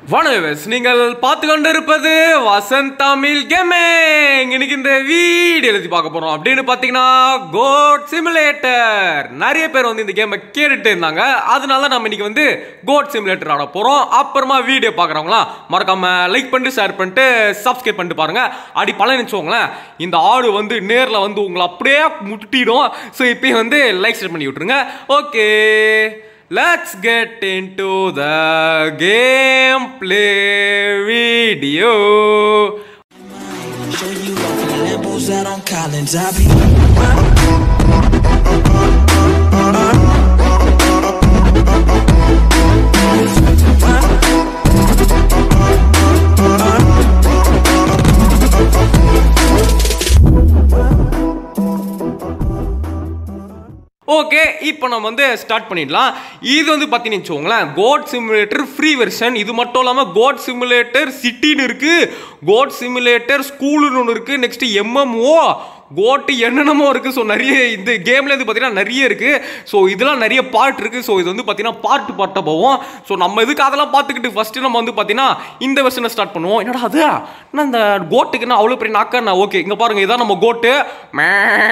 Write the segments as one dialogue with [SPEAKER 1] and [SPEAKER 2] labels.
[SPEAKER 1] வணக்கம் நீங்கள் பார்த்து கொண்டிருப்பது வசந்த் தமிழ் கேமிங் இன்னைக்கு இந்த வீடியோ எழுதி பார்க்க போறோம் அப்படின்னு பார்த்தீங்கன்னா கோட் சிமுலேட்டர் நிறைய பேர் வந்து இந்த கேமை கேட்டுட்டு இருந்தாங்க அதனால நம்ம இன்னைக்கு வந்து கோட் சிமுலேட்டர் ஆட போறோம் அப்புறமா வீடியோ பார்க்குறவங்களாம் மறக்காம லைக் பண்ணிட்டு ஷேர் பண்ணிட்டு சப்ஸ்கிரைப் பண்ணிட்டு பாருங்க அடி பல நினச்சோங்களேன் இந்த ஆடு வந்து நேரில் வந்து உங்களை அப்படியே முட்டிடும் ஸோ இப்பயும் வந்து லைக் ஷேர் பண்ணி விட்டுருங்க okay Let's get into the gameplay video.
[SPEAKER 2] Show you off in the Lambos out on Collins. I be
[SPEAKER 1] okay இப்போ நம்ம வந்து ஸ்டார்ட் பண்ணிடலாம் இது வந்து பார்த்தீங்கன்னு வச்சுக்கோங்களேன் கோட் சிமுலேட்டர் ஃப்ரீ வெர்ஷன் இது மட்டும் இல்லாமல் கோட் சிமுலேட்டர் சிட்டின்னு இருக்குது கோட் சிமுலேட்டர் ஸ்கூலுன்னு ஒன்று இருக்குது நெக்ஸ்ட் எம்எம்ஓ கோட்டு என்னென்னமோ இருக்குது ஸோ நிறைய இந்த கேமில் வந்து பார்த்தீங்கன்னா நிறைய இருக்குது ஸோ இதெல்லாம் நிறைய பார்ட் இருக்குது ஸோ இது வந்து பார்த்தீங்கன்னா பார்ட் பார்ட்டாக போவோம் ஸோ நம்ம இதுக்கு அதெல்லாம் பார்த்துக்கிட்டு ஃபஸ்ட்டு நம்ம வந்து பார்த்தீங்கன்னா இந்த வெர்ஷனை ஸ்டார்ட் பண்ணுவோம் என்னடா அது நான் இந்த கோட்டுக்கு நான் அவ்வளோ பெரிய நாக்கா நான் ஓகே இங்கே பாருங்கள் இதான் நம்ம கோட்டு மே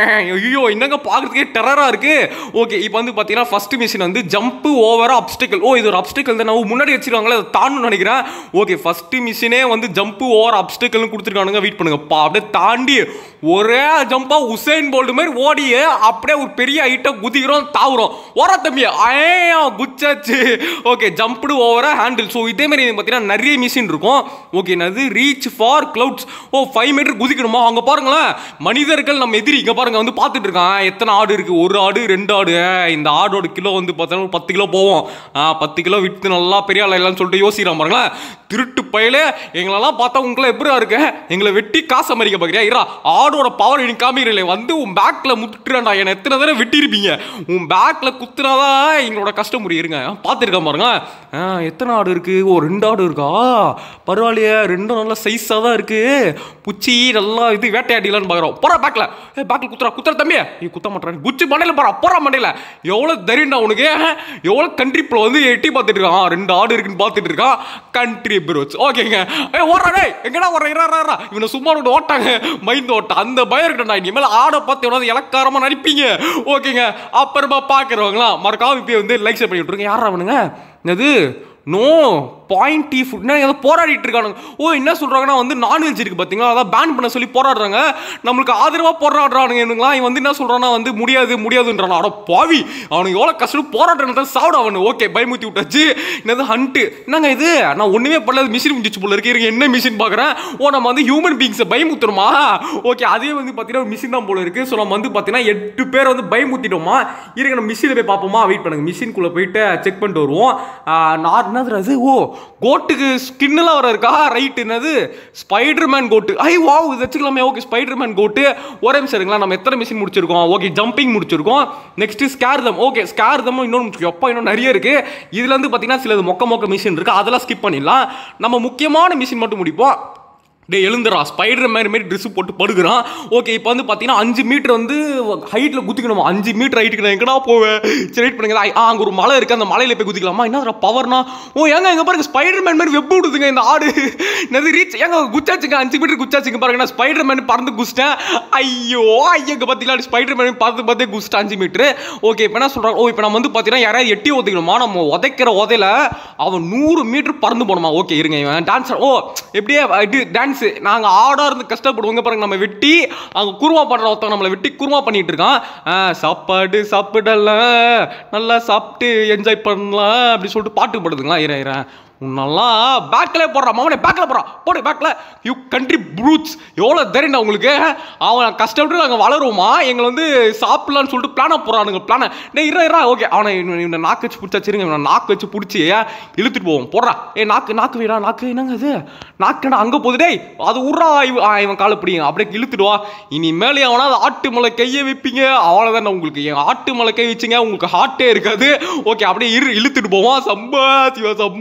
[SPEAKER 1] ஐயோ என்னங்க பார்க்குறதுக்கே டெரராக இருக்குது ஓகே இப்போ வந்து பார்த்தீங்கன்னா ஃபஸ்ட்டு மிஷின் வந்து ஜம்ப்பு ஓவரா அப்டிக்கல் ஓ இது ஒரு அப்டிக்கல் தான் நான் முன்னாடி வச்சிருவாங்களே அதை தாண்டணும்னு நினைக்கிறேன் ஓகே ஃபஸ்ட்டு மிஷினே வந்து ஜம்ப்பு ஓவர் அப்டிக்கல்னு கொடுத்துருக்கானுங்க வெயிட் பண்ணுங்க பா அப்படியே தாண்டி ஒரே ஜம்பா உசைன் போல்டு மாதிரி ஓடி அப்படியே ஒரு பெரிய ஐட்டம் குதிக்கிறோம் தாவுறோம் ஓர தம்பி ஐயா குச்சாச்சு okay jumped over a handle so இதே மாதிரி பார்த்தீங்கன்னா நிறைய மிஷின் இருக்கும் ஓகே என்னது reach for clouds oh five metre குதிக்கணுமா அங்கே பாருங்களேன் மனிதர்கள் நம்ம எதிரி இங்கே பாருங்க வந்து பார்த்துட்டு இருக்கான் எத்தனை ஆடு இருக்கு ஒரு ஆடு ரெண்டு ஆடு இந்த ஆடோட கிலோ வந்து பார்த்தோன்னா ஒரு பத்து கிலோ போவோம் ஆ பத்து கிலோ விற்று நல்லா பெரிய ஆள் இல்லைன்னு சொல்லிட்டு யோசிக்கிறான் பாருங்களேன் திருட்டு பயலே எங்களெல்லாம் பார்த்தா உங்களை எப்படியா இருக்க எங்களை வெட்டி காசு அமெரிக்க பார்க்குறியா இரா ஆடோட பவர் நீ காமிக்கிறீங்களே வந்து உன் பேக்கில் முட்டுறான்டா என்னை எத்தனை தடவை வெட்டியிருப்பீங்க உன் பேக்கில் குத்துனாதான் எங்களோட கஷ்டம் முடியிருங்க பார்த்துருக்கேன் பாருங்க ஆ, எத்தனை ஆடு இருக்கு ஓ ரெண்டு ஆடு இருக்கா பரவாயில்லையே ரெண்டும் நல்லா சைஸாக தான் இருக்கு புச்சி நல்லா இது வேட்டையாடிலான்னு பார்க்குறோம் போறா பேக்கில் ஏ பேக்கில் குத்துறா குத்துற தம்பி நீ குத்த மாட்டேன் குச்சி மண்டையில் போறா போறா மண்டையில் எவ்வளோ தைரியம்டா உனக்கு எவ்வளோ கண்ட்ரி ப்ரோ வந்து எட்டி பார்த்துட்டு இருக்கான் ஆ, ரெண்டு ஆடு இருக்குன்னு பார்த்துட்டு இருக்கான் கண்ட்ரி ப்ரோஸ் ஓகேங்க ஏ ஓடுறா டேய் எங்கடா ஓடுற இரா இரா இவனை சும்மா விட்டு ஓட்டாங்க மைண்ட் ஓட்ட அந்த பயம் இருக்கட்டா இனிமேல் ஆடை பார்த்து எவ்வளோ இலக்காரமாக நடிப்பீங்க ஓகேங்க அப்புறமா பார்க்குறவங்களாம் மறக்காம இப்போ வந்து லைக் ஷேர் பண்ணி விட்ருங்க யாரா அவனுங்க என்னது நோ பாயிண்ட் டீ ஃபுட் ஏதோ போராடிட்டு இருக்கானுங்க ஓ என்ன சொல்றாங்கன்னா வந்து நான்வெஜ் இருக்கு பாத்தீங்களா அதான் பேன் பண்ண சொல்லி போராடுறாங்க நம்மளுக்கு ஆதரவா போராடுறானுங்க இவனுங்களா இவன் வந்து என்ன சொல்றானா வந்து முடியாது முடியாதுன்றான் அட பாவி அவனுக்கு எவ்வளவு கஷ்டம் போராட்டம் சாப்பிட அவனு ஓகே பயமுத்தி விட்டாச்சு என்னது ஹண்ட்டு என்னங்க இது நான் ஒண்ணுமே பண்ணல மிஷின் முடிஞ்சிச்சு போல இருக்கு இருங்க என்ன மிஷின் பாக்குறேன் ஓ நம்ம வந்து ஹியூமன் பீங்ஸை பயமுத்துறோமா ஓகே அதே வந்து பாத்தீங்கன்னா ஒரு மிஷின் தான் போல இருக்கு ஸோ நம்ம வந்து பாத்தீங்கன்னா எட்டு பேர் வந்து பயமுத்திட்டோமா இருங்க நம்ம மிஷினில் போய் பார்ப்போமா வெயிட் பண்ணுங்க மிஷின்குள்ள போயிட்டு செக் பண்ணிட்டு வருவோம் நான் என்னது அது ஓ கோட்டுக்கு ஸ்கின்னுலாம் வர இருக்கா ரைட் என்னது ஸ்பைடர் மேன் கோட்டு ஐ வாவ் இது வச்சுக்கலாமே ஓகே ஸ்பைடர் மேன் கோட்டு ஒரே நிமிஷம் இருங்களா நம்ம எத்தனை மிஷின் முடிச்சிருக்கோம் ஓகே ஜம்பிங் முடிச்சிருக்கோம் நெக்ஸ்ட் ஸ்கேர்தம் ஓகே ஸ்கேர்தமும் இன்னொன்று முடிச்சிருக்கோம் எப்போ இன்னும் நிறைய இருக்கு இதுல இருந்து பார்த்தீங்கன்னா சிலது மொக்க மொக்க மிஷின் இருக்கு அதெல்லாம் ஸ்கிப் பண்ணிடலாம் நம்ம முக்கியமான மிஷின் மட்டும் முடிப்போம் டே எழுந்துடா ஸ்பைடர் மேன் மாதிரி ட்ரெஸ் போட்டு படுக்கிறான் ஓகே இப்போ வந்து பார்த்தீங்கன்னா அஞ்சு மீட்டர் வந்து ஹைட்டில் குதிக்கணுமா அஞ்சு மீட்டர் ஹைட்டுக்கு நான் எங்கடா போவேன் சரி வெயிட் பண்ணுங்க ஆ அங்கே ஒரு மலை இருக்குது அந்த மலையில் போய் குதிக்கலாமா என்ன பவர்னா ஓ ஏங்க எங்க பாருங்க ஸ்பைடர் மேன் மாதிரி வெப் விடுதுங்க இந்த ஆடு என்னது ரீச் ஏங்க குச்சாச்சுங்க அஞ்சு மீட்டர் குச்சாச்சுங்க பாருங்க நான் ஸ்பைடர் மேன் பறந்து குச்சிட்டேன் ஐயோ ஐயங்க பார்த்தீங்களா ஸ்பைடர் மேன் பார்த்து பார்த்தே குச்சிட்டேன் அஞ்சு மீட்டர் ஓகே இப்போ என்ன சொல்கிறாங்க ஓ இப்போ நம்ம வந்து பார்த்தீங்கன்னா யாராவது எட்டி ஒதுக்கணுமா நம்ம உதைக்கிற உதையில அவன் நூறு மீட்டர் பறந்து போகணுமா ஓகே இருங்க இவன் டான்ஸர் ஓ எப்படியே இது டான்ஸ் நாங்கள் ஆடா இருந்து கஷ்டப்படுவோங்க பாருங்க நம்ம வெட்டி அங்கே குருமா பண்ணுற ஒருத்தவங்க நம்மளை வெட்டி குருமா பண்ணிட்டு இருக்கான் ஆ, சாப்பாடு சாப்பிடலாம் நல்லா சாப்பிட்டு என்ஜாய் பண்ணலாம் அப்படி சொல்லிட்டு பாட்டு பாடுதுங்களா இற இற உன்னெல்லாம் பேக்கில் போடுறான் மவனே பேக்கில் போடுறான் போடு பேக்கில் யூ கண்ட்ரி ப்ரூட்ஸ் எவ்வளோ தெரியும்டா உங்களுக்கு அவன் கஷ்டப்பட்டு நாங்கள் வளருவோமா எங்களை வந்து சாப்பிடலான்னு சொல்லிட்டு பிளானை போடுறானுங்க பிளானை டே இரா இரா ஓகே அவனை இவனை- இவனை நாக்கு வச்சு பிடிச்சா சரிங்க இவனை நாக்கு வச்சு பிடிச்சி இழுத்துட்டு போவோம் போடுறா ஏ நாக்கு நாக்கு வீடா நாக்கு என்னங்க இது நாக்குடா அங்கே போகுது டேய் அது உர்றா இவ- ஆ, இவன் காலை பிடிங்க அப்படியே இழுத்துடுவா இனிமேல் அவனா அது ஆட்டு மலை கையை வைப்பீங்க அவ்வளோதான் உங்களுக்கு என் ஆட்டு மலை கை வச்சுங்க உங்களுக்கு ஹார்ட்டே இருக்காது ஓகே அப்படியே இரு இழுத்துட்டு போவான் சம்பா சிவா சம்பா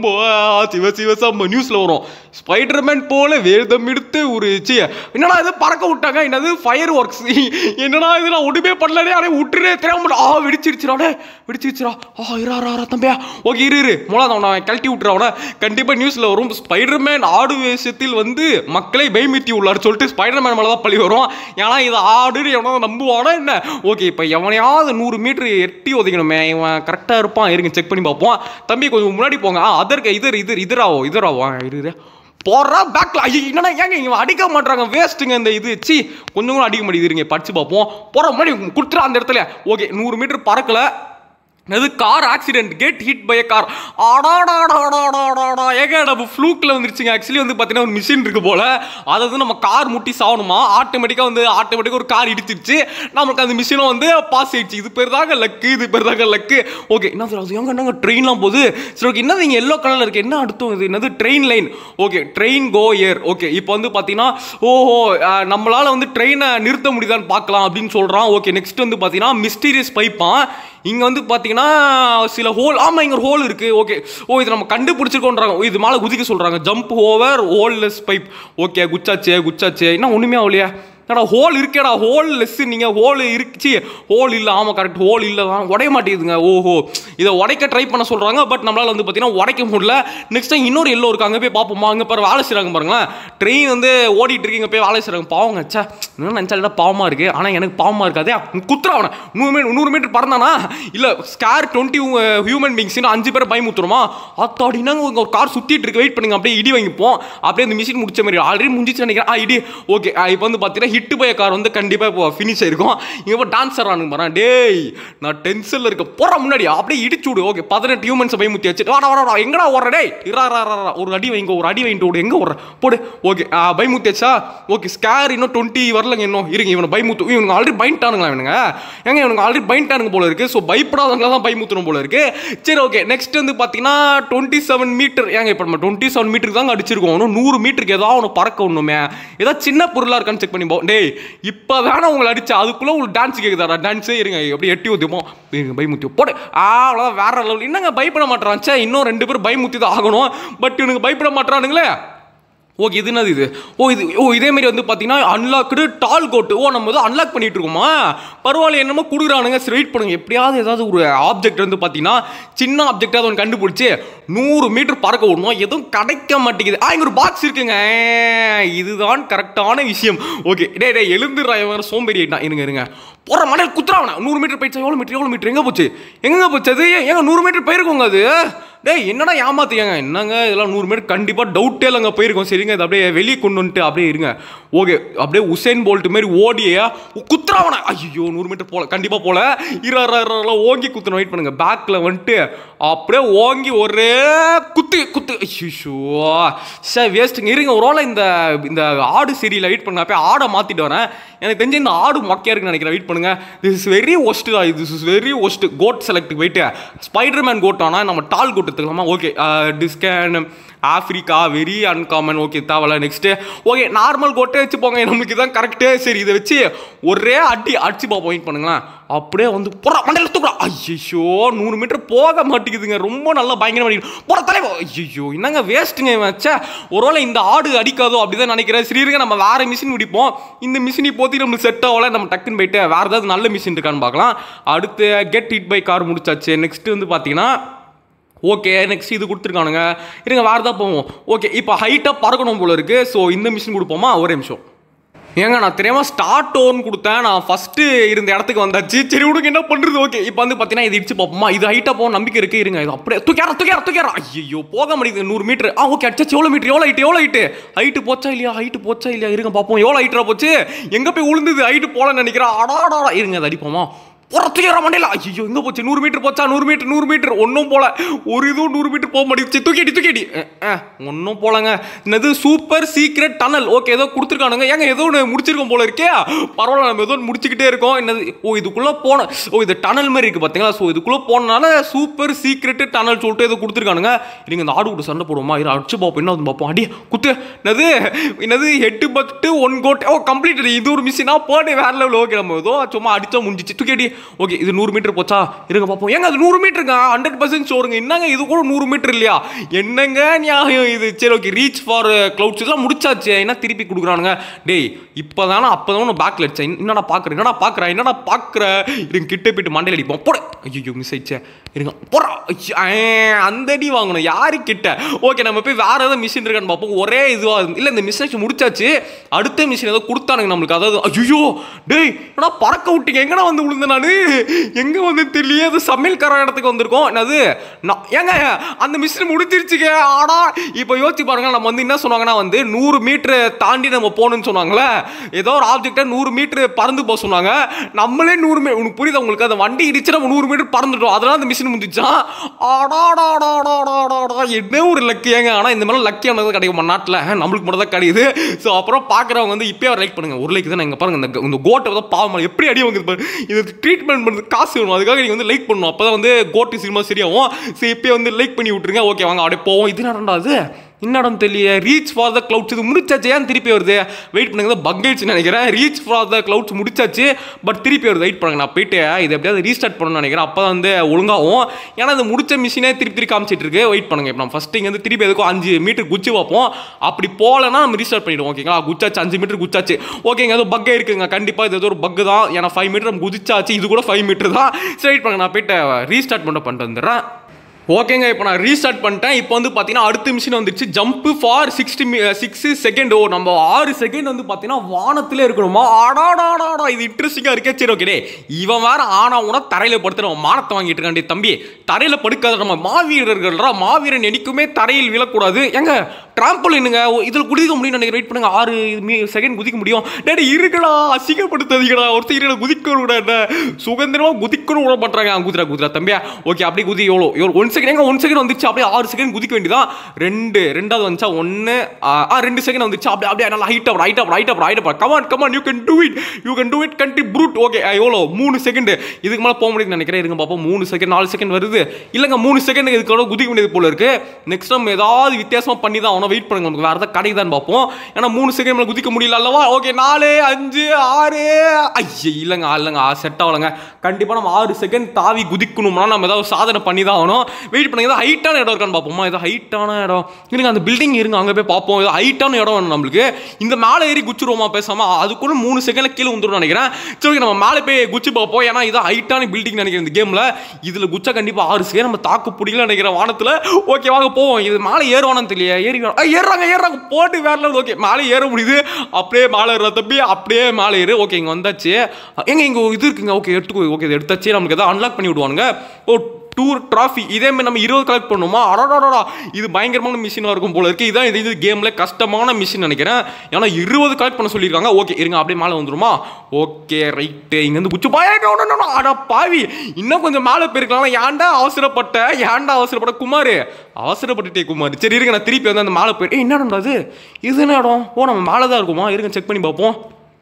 [SPEAKER 1] சிவ சிவ சம்ம நியூஸ்ல வரும் ஸ்பைடர்மேன் போல வேதம் எடுத்து ஒரு சி என்னடா இது பறக்க விட்டாங்க என்னது ஃபயர் ஒர்க்ஸ் என்னடா இது நான் ஒண்ணுமே பண்ணலடே அடே விட்டுறே தெரியாம ஆ வெடிச்சிருச்சுடா டே வெடிச்சிருச்சுடா ஆ இரா இரா இரா தம்பியா ஓகே இரு இரு மொழா அவனை கழட்டி விட்டுறா அவனை கண்டிப்பா நியூஸ்ல வரும் ஸ்பைடர்மேன் ஆடு வேஷத்தில் வந்து மக்களை பயமுத்தி உள்ளார் சொல்லிட்டு ஸ்பைடர்மேன் மேல தான் பழி வரும் ஏன்னா இது ஆடுன்னு எவனா நம்புவானா என்ன ஓகே இப்போ எவனையாவது நூறு மீட்டர் எட்டி ஒதுக்கணுமே இவன் கரெக்டாக இருப்பான் இருங்க செக் பண்ணி பார்ப்போம் தம்பி கொஞ்சம் முன்னாடி போங்க ஆ அதற்கு இதர் இதர் இதராவோ இதராவோ ஆ, இரு இரு போடுறா பேக்ல ஐயோ என்னடா ஏங்க இவன் அடிக்க மாட்டாங்க வேஸ்ட்டுங்க இந்த இது சி கொஞ்சம் கூட அடிக்க மாட்டேங்குது இருங்க படிச்சு பார்ப்போம் போற முன்னாடி கொடுத்துறா அந்த இடத்துல ஓகே நூறு மீட்டர் பறக்கல அது car accident get hit by car ஆடாடாடாடாடாடா ஏங்க நம்ம ஃப்ளூக்கில் வந்துருச்சுங்க ஆக்சுவலி வந்து பார்த்தீங்கன்னா ஒரு மிஷின் இருக்கு போல அதை வந்து நம்ம கார் முட்டி சாகணுமா ஆட்டோமேட்டிக்காக வந்து ஆட்டோமேட்டிக்காக ஒரு கார் இடிச்சிருச்சு நமக்கு அந்த மிஷினும் வந்து பாஸ் ஆயிடுச்சு இது பேர் தாங்க லக்கு இது பேர் தாங்க லக்கு ஓகே என்ன சார் அது எங்க என்னங்க ட்ரெயின்லாம் போகுது சரி ஓகே என்னது இங்கே எல்லோ கலரில் இருக்கு என்ன அடுத்து இது என்னது train line okay train go air okay இப்போ வந்து பார்த்தீங்கன்னா ஓஹோ அஹ், நம்மளால வந்து ட்ரெயினை நிறுத்த முடியுதான்னு பார்க்கலாம் அப்படின்னு சொல்கிறான் ஓகே நெக்ஸ்ட் வந்து பார்த்தீங்கன்னா மிஸ்டீரியஸ் பைப்பான் இங்கே வந்து பார்த்தீங்கன்னா சில ஹோல் ஆமாம் இங்கே ஒரு ஹோல் இருக்குது ஓகே ஓ இது நம்ம கண்டுபிடிச்சிருக்கோன்றாங்க ஓ, இது மேலே குதிக்க சொல்கிறாங்க jump over holeless pipe okay குச்சாச்சே குச்சாச்சே என்ன ஒன்றுமே ஆகலையா என்னடா ஹோல் இருக்கேடா ஹோல் லெஸ் நீங்கள் ஹோல் இருந்துச்சு ஹோல் இல்லை ஆமாம் கரெக்ட் ஹோல் இல்லை தான் உடைய மாட்டேங்குதுங்க ஓஹோ இதை உடைக்க ட்ரை பண்ண சொல்கிறாங்க பட் நம்மளால் வந்து பார்த்தீங்கன்னா உடைக்க முடியல நெக்ஸ்ட் டைம் இன்னொரு எல்லோ இருக்கு அங்கே போய் பார்ப்போமா அங்கே பாரு வேலை செய்கிறாங்க பாருங்களேன் ட்ரெயின் வந்து ஓடிட்டு இருக்கீங்க போய் வேலை செய்கிறாங்க பாவங்க ச்சே இன்னும் நினச்சாலும் பாவமாக இருக்குது ஆனால் எனக்கு பாவமாக இருக்காதே குத்துறா அவனை நூறு மீட்டர் நூறு மீட்டர் பறந்தானா இல்லை ஸ்கேர் டுவெண்ட்டி ஹியூமன் பீங்ஸ்னு அஞ்சு பேர் பயமுத்துருமா அத்தாடினாங்க உங்க ஒரு கார் சுற்றிட்டு இருக்கு வெயிட் பண்ணுங்க அப்படியே இடி வாங்கிப்போம் அப்படியே அந்த மிஷின் முடிச்ச மாதிரி ஆல்ரெடி முடிஞ்சிச்சு நினைக்கிறேன் ஆ இடி ஓகே இப்போ வந்து பார்த்தீங்கன்னா ஹிட் பைய கார் வந்து கண்டிப்பாக இப்போ ஃபினிஷ் ஆயிருக்கும் இங்கே இப்போ டான்ஸ் ஆடுறானுங்க பாரு டேய் நான் டென்ஷனில் இருக்க போகிற முன்னாடி அப்படியே இடிச்சு விடு ஓகே பதினெட்டு ஹியூமன்ஸை பயமுத்தி வச்சுட்டு வாடா வாடா வாடா எங்கடா ஓடுற டேய் இரா இரா, இரா, இரா. ஒரு அடி வைங்க ஒரு அடி வாங்கிட்டு விடு எங்கே ஓடுற போடு ஓகே பயமுத்தி வச்சா ஓகே ஸ்கேர் இன்னும் டுவெண்ட்டி வரலங்க இன்னும் இருங்க இவனை பயமுத்து இவனுக்கு ஆல்ரெடி பைண்டானுங்களா இவனுங்க ஏங்க இவனுக்கு ஆல்ரெடி பைண்டானுங்க போல இருக்கு ஸோ பயப்படாதவங்களா தான் பயமுத்தணும் போல இருக்கு சரி ஓகே நெக்ஸ்ட் வந்து பார்த்தீங்கன்னா டுவெண்ட்டி செவன் மீட்டர் ஏங்க இப்போ நம்ம டுவெண்ட்டி செவன் மீட்டருக்கு தாங்க அடிச்சிருக்கோம் இன்னும் நூறு மீட்டருக்கு ஏதாவது ஒன்று பறக்க ஒன்றுமே ஏதாவது சின்ன பொருளாக இருக்கான்னு செக் பண்ணி போ டேய் இப்போ வேணா உங்களை அடிச்சா அதுக்குள்ளே உங்களுக்கு டான்ஸ் கேட்குதாடா டான்ஸே இருங்க அப்படியே எட்டி ஊற்றிப்போம் இருங்க பயமுத்தி போடு ஆ அவ்வளோதான் வேற லெவல் என்னங்க பயப்பட மாட்டான் சே இன்னும் ரெண்டு பேரும் பயமுத்தி தான் ஆகணும் பட் இவனுக்கு பயப்பட மாட்டானுங்களே ஓகே இது என்னது இது ஓ இது ஓ இதே மாதிரி வந்து பார்த்தீங்கன்னா அன்லாக்டு டால் கோட்டு ஓ நம்ம வந்து அன்லாக் பண்ணிட்டு இருக்கோமா பரவாயில்ல என்னமோ கொடுக்குறானுங்க சரி வெயிட் பண்ணுங்க எப்படியாவது ஏதாவது ஒரு ஆப்ஜெக்ட் வந்து பார்த்தீங்கன்னா சின்ன ஆப்ஜெக்டாவது ஒன்று கண்டுபிடிச்சி நூறு மீட்டர் பறக்க விடணும் எதுவும் கிடைக்க மாட்டேங்குது ஆ இங்க ஒரு பாக்ஸ் இருக்குங்க ஏ, இதுதான் கரெக்டான விஷயம் ஓகே டே டே எழுந்துடுறா வேறு சோம்பேறி ஆயிட்டான் இருங்க இருங்க போகிற மணல் குத்துறாவனா நூறு மீட்டர் போயிடுச்சா எவ்வளோ மீட்டர் எவ்வளோ மீட்டர் எங்கே போச்சு எங்கே போச்சு அது ஏங்க நூறு மீட்டர் போயிருக்கோங்க அது டேய் என்னடா ஏமாத்தியாங்க என்னங்க இதெல்லாம் நூறு மீட்டர் கண்டிப்பாக டவுட்டே இல்லைங்க போயிருக்கோம் சரிங்க இது அப்படியே வெளியே கொண்டு வந்துட்டு அப்படியே இருங்க ஓகே அப்படியே உசேன் போல்ட் மாதிரி ஓடியே குத்துறாவனா ஐயோ நூறு மீட்டர் போல கண்டிப்பாக போல இரா இரா, இரா, இரா, ஓங்கி குத்துன வெயிட் பண்ணுங்க பேக்கில் வந்துட்டு அப்படியே ஓங்கி ஒரே குத்து குத்து ஐயோ சார் வேஸ்ட்டுங்க இருங்க ஒரு வேளை இந்த இந்த ஆடு சரியில்லை வெயிட் பண்ணுங்க அப்படியே ஆடை மாற்றிட்டு வரேன் எனக்கு தெரிஞ்சு இந்த ஆடு மொக்கையாக இருக்குன்னு நினைக்கிறேன் வெயிட் பண்ணுங்க திஸ் இஸ் வெரி ஒஸ்ட் தான் this is very worst coat select போயிட்டு ஸ்பைடர் மேன் கோட் ஆனால் நம்ம டால் கோட் எடுத்துக்கலாமா ஓகே டிஸ்கேன் ஆஃப்ரிக்கா வெரி அன்காமன் ஓகே தேவையில்ல நெக்ஸ்ட்டு ஓகே நார்மல் கோட்டே வச்சு போங்க நமக்கு தான் கரெக்டு சரி இதை வச்சு ஒரே அடி அடிச்சு பார்ப்போம் வெயிட் பண்ணுங்களேன் அப்படியே வந்து போற மண்டையில் தூக்குறா ஐயோ நூறு மீட்டர் போக மாட்டேங்குதுங்க ரொம்ப நல்லா பயங்கரமா அடிக்குது. போற தலைவோ ஐயோ என்னங்க வேஸ்ட்டுங்க வச்சா ஒருவேளை இந்த ஆடு அடிக்காதோ அப்படிதான் நினைக்கிறேன் சரி இருங்க நம்ம வேற மிஷின் பிடிப்போம் இந்த மிஷின் இப்போதைக்கு நம்மளுக்கு செட் ஆகல நம்ம டக்குன்னு போயிட்டு வேற ஏதாவது நல்ல மிஷின் இருக்கான்னு பார்க்கலாம் அடுத்து கெட் ஹிட் பை கார் முடிச்சாச்சு நெக்ஸ்ட் வந்து பார்த்தீங்கன்னா ஓகே நெக்ஸ்ட் இது கொடுத்துருக்கானுங்க இருங்க வேறு தான் போவோம் ஓகே இப்போ ஹைட்டாக பறக்கணும் போல இருக்கு ஸோ இந்த மிஷின் கொடுப்போமா ஒரே நிமிஷம் ஏங்க நான் தெரியாம ஸ்டார்ட் ஓன் கொடுத்தேன் நான் ஃபர்ஸ்ட் இருந்த இடத்துக்கு வந்தாச்சு சரி விடுங்க என்ன பண்றது ஓகே இப்போ வந்து பார்த்தீங்கன்னா இது இடிச்சு பார்ப்போமா இது ஹைட்டாக போக நம்பிக்கை இருக்கு இருங்க இது அப்படியே தூக்கியாரா தூக்கியாரா தூக்கியாரா ஐயோ போக முடியுது நூறு மீட்டர் ஆ ஓகே அடிச்சாச்சு எவ்வளோ மீட்டர் எவ்வளோ ஹைட் எவ்வளோ ஹைட்டு ஹைட்டு போச்சா இல்லையா ஹைட்டு போச்சா இல்லையா இருங்க பார்ப்போம் எவ்வளோ ஹைட்டா போச்சு எங்கே போய் விழுந்தது ஹைட்டு போலன்னு நினைக்கிறேன் அடாடா இருங்க அது அடிப்போமா புறத்துக்கிற மண்டையில ஐயோ எங்க போச்சு நூறு மீட்டர் போச்சா நூறு மீட்டர் நூறு மீட்டர் ஒன்றும் போல ஒரு இதுவும் நூறு மீட்டர் போக மாட்டேங்குது தூக்கிடி தூக்கிடி ஒன்றும் போலங்க என்னது சூப்பர் சீக்ரெட் டனல் ஓகே ஏதோ கொடுத்துருக்கானுங்க ஏங்க ஏதோ ஒன்று முடிச்சிருக்கோம் போல இருக்கே பரவாயில்ல நம்ம ஏதோ ஒன்று முடிச்சுக்கிட்டே இருக்கோம் என்னது ஓ இதுக்குள்ளே போன ஓ இது டனல் மாதிரி இருக்குது பார்த்தீங்களா ஸோ இதுக்குள்ளே போனனால சூப்பர் சீக்ரெட் டனல் சொல்லிட்டு ஏதோ கொடுத்துருக்கானுங்க நீங்கள் இந்த ஆடு கூட சண்டை போடுவோமா இரு அடிச்சு பார்ப்போம் என்ன வந்து பார்ப்போம் அடி குத்து என்னது என்னது ஹெட்டு பட்டு ஒன் கோட் ஓ கம்ப்ளீட் இது ஒரு மிஷினா போட்டு வேற லெவல் ஓகே நம்ம ஏதோ சும்மா அடிச்சா முடிஞ்சிச்சு தூக்கி அடி ஓகே இது நூறு மீட்டர் போச்சா இருங்க பார்ப்போம் ஏங்க அது நூறு மீட்டருங்க ஹண்ட்ரட் பர்சன்ட் ஷோருங்க என்னங்க இது கூட நூறு மீட்டர் இல்லையா என்னங்க நியாயம் இது சரி ஓகே ரீச் ஃபார் க்ளவுட்ஸ் இதெல்லாம் முடிச்சாச்சு என்ன திருப்பி கொடுக்குறானுங்க டேய் இப்போ தானே அப்போ தான் பேக்கில் அடிச்சேன் என்னடா பார்க்குறேன் என்னடா பார்க்குறேன் என்னடா பார்க்குற இருங்க கிட்ட போயிட்டு மண்டையில் அடிப்போம் போட ஐயோ மிஸ் ஆயிடுச்சே இருங்க போடா ஐயோ, ஆ, அந்த அடி வாங்கணும் யாரு கிட்ட ஓகே நம்ம போய் வேற ஏதாவது மிஷின் இருக்கான்னு பார்ப்போம் ஒரே இதுவாக இல்லை இந்த மிஷின் முடிச்சாச்சு அடுத்த மிஷின் ஏதோ கொடுத்தானுங்க நம்மளுக்கு அதாவது ஐயோ டேய் என்னடா பறக்க விட்டீங்க எங்கடா வந்து விழுந்தேன் நான் எங்கே வந்து தெரியல அது சமையல்கார இடத்துக்கு வந்திருக்கோம் என்னது நான் ஏங்க அந்த மிஷின் முடிச்சிருச்சுங்க ஆனா இப்போ யோசிச்சு பாருங்க நம்ம வந்து என்ன சொன்னாங்கன்னா வந்து நூறு மீட்டர் தாண்டி நம்ம போகணும்னு சொன்னாங்களே ஏதோ ஒரு ஆப்ஜெக்டை நூறு மீட்டர் பறந்து போக சொன்னாங்க நம்மளே நூறு மீ உனக்கு புரியுதா உங்களுக்கு அந்த வண்டி இடிச்சு நம்ம நூறு மீட்டர் பறந்துட்டோம் அதனால அந்த மிஷின் முடிஞ்சிச்சான் ஆடாடாடாடாடாடா என்ன ஒரு லக்கு ஏங்க ஆனால் இந்த மாதிரி லக்கியானது கிடைக்கும் நம்ம நாட்டில் நம்மளுக்கு மட்டும் தான் கிடைக்குது ஸோ அப்புறம் பார்க்குறவங்க வந்து இப்பயே லைக் பண்ணுங்க ஒரு லைக் தான் இங்கே பாருங்க இந்த இந்த கோட்டை தான் பாவம் எப்படி அடி வாங்குது பாரு இது ட்ரீட்மெண்ட் பண்ணுறது காசு வேணும் அதுக்காக நீங்கள் வந்து லைக் பண்ணணும் அப்போ தான் வந்து கோட்டு சினிமா சரியாகும் ஸோ இப்பயே வந்து லைக் பண்ணி விட்ருங்க ஓகே வாங்க அப்படியே போவோம் இது நடண்டா அது என்னடம் தெரியல ரீச் ஃபார் த கிளவுட்ஸ் இது முடிச்சாச்சு ஏன் திருப்பி வருது வெயிட் பண்ணுங்க பக் ஆயிடுச்சுன்னு நினைக்கிறேன் ரீச் ஃபார் த கிளவுட்ஸ் முடிச்சாச்சு பட் திருப்பி வருது வெயிட் பண்ணுங்க நான் போயிட்டு இது எப்படியாவது ரீஸ்டார்ட் பண்ணணும்னு நினைக்கிறேன் அப்போ தான் வந்து ஒழுங்காகும் ஏன்னா இது முடிச்ச மிஷினே திருப்பி திருப்பி காமிச்சிட்டு இருக்கு வெயிட் பண்ணுங்க இப்போ நம்ம ஃபஸ்ட்டு இங்கே வந்து திருப்பி எதுக்கும் அஞ்சு மீட்டர் குச்சி பார்ப்போம் அப்படி போகலன்னா நம்ம ரீஸ்டார்ட் பண்ணிடுவோம் ஓகேங்களா குச்சாச்சு அஞ்சு மீட்டர் குச்சாச்சு ஓகேங்க ஏதோ பக்கே இருக்குங்க கண்டிப்பாக இது ஏதோ ஒரு பக்கு தான் ஏன்னா ஃபைவ் மீட்டர் நம்ம குதிச்சாச்சு இது கூட ஃபைவ் மீட்டர் தான் சரி வெயிட் பண்ணுங்க நான் போயிட்டு ரீஸ்டார்ட் பண்ண பண்ணிட்டு வந்துடுறேன் ஓகேங்க இப்போ நான் ரீஸ்டார்ட் பண்ணிட்டேன் இப்போ வந்து பார்த்தீங்கன்னா அடுத்த மிஷின் வந்துருச்சு jump for sixty six second ஓ நம்ம ஆறு செகண்ட் வந்து பார்த்தீங்கன்னா வானத்திலே இருக்கணுமா ஆடாடாடாடா இது இன்ட்ரெஸ்டிங்காக இருக்கே சரி ஓகே இவன் வேற ஆனா உன தரையில் படுத்து நம்ம மானத்தை வாங்கிட்டு இருக்காண்டி தம்பி தரையில் படுக்காத நம்ம மாவீரர்கள்ரா மாவீரன் என்னைக்குமே தரையில் விழக்கூடாது ஏங்க ட்ராம்பலினுங்க இதில் குதிக்க முடியும் நினைக்கிறேன் வெயிட் பண்ணுங்க ஆறு செகண்ட் குதிக்க முடியும் டேடி இருக்குடா அசிங்கப்படுத்தாதீங்கடா ஒருத்தர் இருக்கடா குதிக்க விட என்ன சுதந்திரமாக குதிக்கணும் விட மாட்டாங்க குதிரா குதிரா தம்பியா ஓகே அப்படி குதி எவ்வளோ எவ்வளோ ஒன் செகண்ட் எங்க ஒன் செகண்ட் வந்துச்சு அப்படியே ஆறு செகண்ட் குதிக்க வேண்டியதான் ரெண்டு ரெண்டாவது வந்துச்சா ஒன்று ஆ ரெண்டு செகண்ட் வந்துச்சு அப்படியே அப்படியே நல்லா height up right up right up right up come on come on you can do it you can do it கண்டி ப்ரூட் ஓகே எவ்வளோ மூணு செகண்ட் இதுக்கு மேலே போக முடியுதுன்னு நினைக்கிறேன் இருங்க பாப்போம் மூணு செகண்ட் நாலு செகண்ட் வருது இல்லைங்க மூணு செகண்ட் இதுக்கு குதிக்க வேண்டியது போல இருக்கு நெக்ஸ்ட் நம்ம ஏதாவது வித்தியாசமாக பண்ணி தான் அவனை வெயிட் பண்ணுங்க நமக்கு வேறு ஏதாவது கிடைக்குதான்னு பார்ப்போம் ஏன்னா மூணு செகண்ட் மேலே குதிக்க முடியல அல்லவா ஓகே நாலு அஞ்சு ஆறு ஐயே இல்லைங்க இல்லைங்க செட் ஆகலைங்க கண்டிப்பாக நம்ம ஆறு செகண்ட் தாவி குதிக்கணும்னா நம்ம ஏதாவது சாதனை பண்ணி தான் ஆகணும் வெயிட் பண்ணுங்க ஏதாவது ஹைட்டான இடம் இருக்கான்னு பார்ப்போமா ஏதோ ஹைட்டான இடம் இல்லைங்க அந்த பில்டிங் இருங்க அங்கே போய் பார்ப்போம் ஏதோ ஹைட்டான இடம் வேணும் நம்மளுக்கு இந்த மேலே ஏறி குச்சிருவோமா பேசாம அதுக்குள்ள மூணு செகண்ட்ல கீழே வந்துடும் நினைக்கிறேன் சரி okay, நம்ம மேலே போய் குச்சி பார்ப்போம் ஏன்னா இது ஹைட்டான பில்டிங் நினைக்கிறேன் இந்த கேமில் இதில் குச்சா கண்டிப்பாக ஆறு செகண்ட் நம்ம தாக்கு பிடிக்கல நினைக்கிறேன் வானத்தில் ஓகே வாங்க போவோம் இது மேலே ஏறுவானு தெரியல ஏறி வா- ஆ, ஏறுறாங்க ஏறுறாங்க போட்டு வேற லெவல் ஓகே மேலே ஏற முடியுது அப்படியே மேலே ஏறுற தம்பி அப்படியே மேலே ஏறு ஓகே இங்கே வந்தாச்சு எங்க இங்கே இது இருக்குங்க ஓகே எடுத்துக்கோ ஓகே இது எடுத்தாச்சு நமக்கு எதாவது அன்லாக் பண்ணி விடுவானுங்க ஓ டூர் ட்ராஃபி இதே மாதிரி நம்ம இருபது கலெக்ட் பண்ணுமா அடடாடா இது பயங்கரமான மிஷினாக இருக்கும் போல இருக்கு இதான் இது இது கேமில் கஷ்டமான மிஷின் நினைக்கிறேன் ஏன்னா இருபது கலெக்ட் பண்ண சொல்லியிருக்காங்க ஓகே இருங்க அப்படியே மேலே வந்துருமா ஓகே ரைட்டு இங்கேருந்து குச்சி பாய அட பாவி இன்னும் கொஞ்சம் மேலே போயிருக்கலாம் ஏன்டா அவசரப்பட்ட ஏன்டா அவசரப்பட்ட குமார் அவசரப்பட்டுட்டே குமார் சரி இருங்க நான் திருப்பி வந்து அந்த மேலே போயிட்டு ஏய், என்னடா இது இது என்ன இடம் ஓ நம்ம மேலே தான் இருக்குமா இருங்க செக் பண்ணி பார்ப்போம்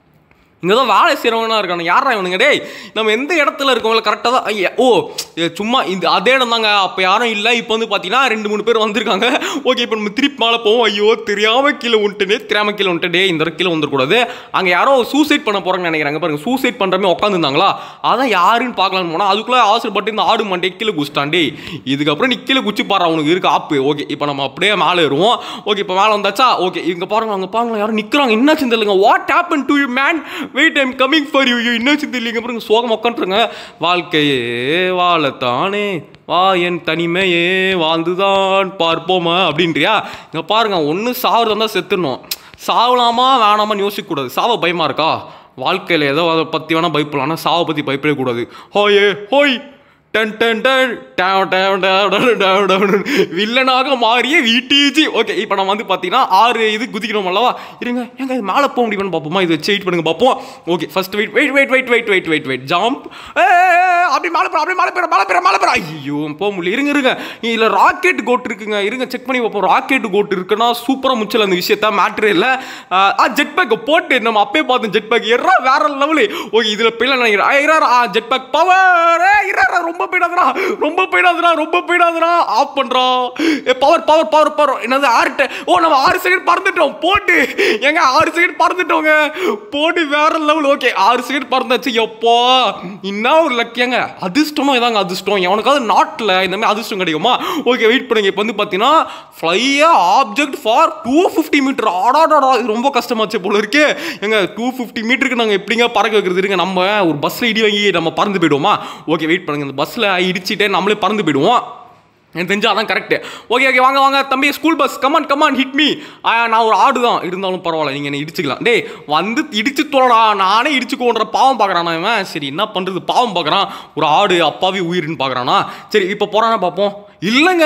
[SPEAKER 1] இங்கே தான் வேலை செய்கிறவங்கனா இருக்காங்க யாரா இவனுங்க டேய் நம்ம எந்த இடத்துல இருக்கவங்கள கரெக்டாக தான் ஐயா, ஓ இது சும்மா இந்த அதே இடம் தாங்க அப்போ யாரும் இல்லை இப்போ வந்து பார்த்தீங்கன்னா ரெண்டு மூணு பேர் வந்திருக்காங்க ஓகே இப்போ நம்ம திருப்பி மேலே போவோம் ஐயோ தெரியாமல் கீழே வந்துட்டேனே தெரியாமல் கீழே வந்துட்டு டே இந்த தடவை கீழே வந்துடக்கூடாது அங்கே யாரோ சூசைட் பண்ண போகிறாங்கன்னு நினைக்கிறாங்க பாருங்க சூசைட் பண்ணுறமே உட்காந்துருந்தாங்களா அதான் யாருன்னு பார்க்கலான்னு போனால் அதுக்குள்ளே அவசரப்பட்டு இந்த ஆடு மண்டே கீழே குச்சிட்டான் டேய் இதுக்கப்புறம் நீ கீழே குச்சி பாரு அவனுக்கு இருக்கு ஆப்பு ஓகே இப்போ நம்ம அப்படியே மேலே ஏறுவோம் ஓகே இப்போ மேலே வந்தாச்சா ஓகே இங்கே பாருங்க அங்கே பாருங்க யாரும் நிற்கிறாங்க என்னாச்சு தெரியலங்க what happen to you man wait I'm coming for you you என்னாச்சு தெரியலங்க பாருங்க சோகம் உட்காந்துருங்க வாழ்க்கையே வாழத்தானே வா என் தனிமையே வாழ்ந்துதான் பார்ப்போமா அப்படின்றியா இங்கே பாருங்க ஒன்று சாவுறது இருந்தால் செத்துடணும் சாவலாமா வேணாமான்னு யோசிக்கக்கூடாது சாவ பயமா இருக்கா வாழ்க்கையில் ஏதோ அதை பற்றி வேணால் பயப்படலாம் ஆனால் சாவை பற்றி பயப்படவே கூடாது ஹோயே ஹோய் டன் டன் டன் டேவ் டேவ் டேவ் டேவ் டேவ் டேவ் வில்லனாக மாறிய விடிஜி ஓகே இப்போ நம்ம வந்து பார்த்தீங்கன்னா ஆறு இது குதிக்கணும் அல்லவா இருங்க எங்க இது மேலே போக முடியுமான்னு பார்ப்போமா இது வச்சு வெயிட் பண்ணுங்க பார்ப்போம் okay first wait wait wait wait wait wait wait wait jump அப்படி மேலே போகிற அப்படி மேலே போகிற மேலே போகிற மேலே போகிற ஐயோ போக முடியல இருங்க இருங்க இதில் ராக்கெட் கோட் இருக்குங்க இருங்க செக் பண்ணி பார்ப்போம் ராக்கெட் கோட் இருக்குன்னா சூப்பராக முச்சல அந்த விஷயத்த மேட்ரு இல்லை ஆ ஜெட் பேக் போட்டு நம்ம அப்பயே பார்த்தோம் ஜெட் பேக் எறா வேற லெவலு ஓகே இதில் பிள்ளை நினைக்கிறேன் ஆ, இறாரா ஆ ஜெட் பேக் பவர் இறாரா ரொம்ப ரொம்ப போயிடாதடா ரொம்ப போயிடாதடா ரொம்ப போயிடாதடா ஆஃப் பண்றா ஏ பவர் பவர் பவர் பவர் என்னது ஆறு ஓ நம்ம ஆறு செகண்ட் பறந்துட்டோம் போட்டு ஏங்க ஆறு செகண்ட் பறந்துட்டோங்க போட்டு வேற லெவல் ஓகே ஆறு செகண்ட் பறந்தாச்சு எப்போ இன்னும் ஒரு லக்கியங்க அதிர்ஷ்டமும் இதாங்க அதிர்ஷ்டம் எவனுக்காவது நாட்டில் இந்த மாதிரி அதிர்ஷ்டம் கிடைக்குமா ஓகே வெயிட் பண்ணுங்க இப்போ வந்து பார்த்தீங்கன்னா fly object for two fifty metre ஆடாடாடா இது ரொம்ப கஷ்டமாச்சு போல இருக்கு எங்க டூ ஃபிஃப்டி மீட்டருக்கு நாங்கள் எப்படிங்க பறக்க வைக்கிறது இருங்க நம்ம ஒரு பஸ்ஸில் இடி வாங்கி நம்ம பறந்து போயிடுவோமா ஓகே வெயிட் பண்ணுங்க இந்த பஸ்ஸில் இடிச்சிட்டே நம்மளே பறந்து போயிடுவோம் எனக்கு தெரிஞ்சா அதான் கரெக்ட் ஓகே ஓகே வாங்க வாங்க தம்பி school bus come on come on hit me நான் ஒரு ஆடு தான் இருந்தாலும் பரவாயில்ல நீங்கள் என்ன இடிச்சுக்கலாம் டேய் வந்து இடிச்சு தோடா நானே இடிச்சுக்கோன்ற பாவம் பார்க்குறானா இவன் சரி என்ன பண்ணுறது பாவம் பார்க்குறான் ஒரு ஆடு அப்பாவி உயிர்னு பார்க்குறானா சரி இப்போ போகிறானா பார்ப்போம் இல்லைங்க